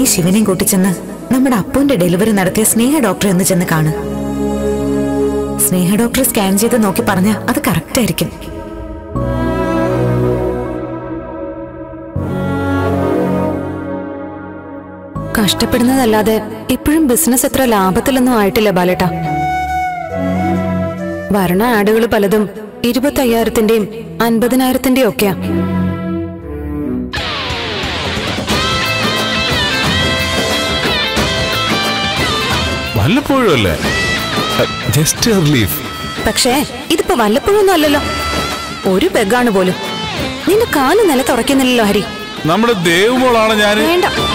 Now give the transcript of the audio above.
നീ ശിവനെയും കൂട്ടിച്ചെന്ന് നമ്മുടെ അപ്പുവിന്റെ ഡെലിവറി നടത്തിയ സ്നേഹ ഡോക്ടർ എന്ന് ചെന്ന് കാണ് സ്നേഹ ഡോക്ടർ സ്കാൻ ചെയ്ത് നോക്കി പറഞ്ഞ അത് കറക്റ്റ് ആയിരിക്കും കഷ്ടപ്പെടുന്നതല്ലാതെ ഇപ്പോഴും ബിസിനസ് എത്ര ലാഭത്തിലൊന്നും ആയിട്ടില്ല ബാലേട്ട വരണ ആഡുകൾ പലതും ഇരുപത്തയ്യായിരത്തിന്റെയും അൻപതിനായിരത്തിന്റെയും ഒക്കെയാ വല്ലപ്പോഴും അല്ലേ ജസ്റ്റ് റിലീഫ് പക്ഷേ ഇതിപ്പോ വല്ലപ്പോഴൊന്നും അല്ലല്ലോ ഒരു പെഗാണ് പോലും നിന്റെ കാല് നില തുറക്കുന്നില്ലല്ലോ ഹരി നമ്മുടെ ദേവുമോളാണ് ഞാൻ വേണ്ട